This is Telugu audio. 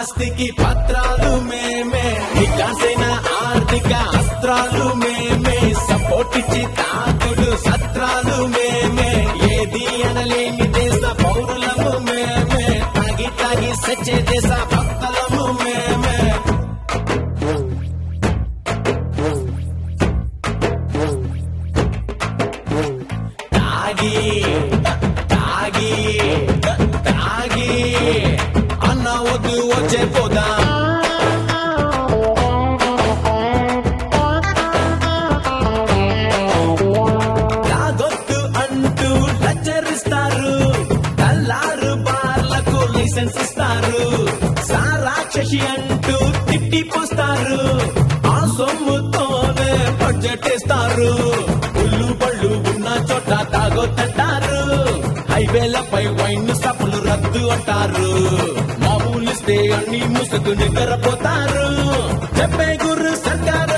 ఆస్తికి పత్రాలు మేమే నికాసైన ఆర్థిక అస్త్రాలు మేమే సపోర్ట్ ఇచ్చి తాకుడు సత్రాలు మేమే ఏది అనలేని దేశ పౌరులము మేమే తాగి తాగి సచ్చే దేశ భక్తులము మేమే తాగి తాగి తాగి అన్న వద్దు వచ్చే పోదా తాగొద్దు అంటూ లచ్చరిస్తారు తల్లారు బార్లకు లైసెన్స్ ఇస్తారు సారాక్షసి అంటూ తిట్టిపోస్తారు ఆ సొమ్ముతోనే బడ్జెట్ ఇస్తారు ఉల్లు పళ్ళు ఉన్న చోట తాగొద్దంటారు హైవేలపై వైన్ స్టాపులు రద్దు అంటారు మామూలు ఇస్తే అన్ని ముసుగు నిద్రపోతారు చెప్పే గురు సర్కారు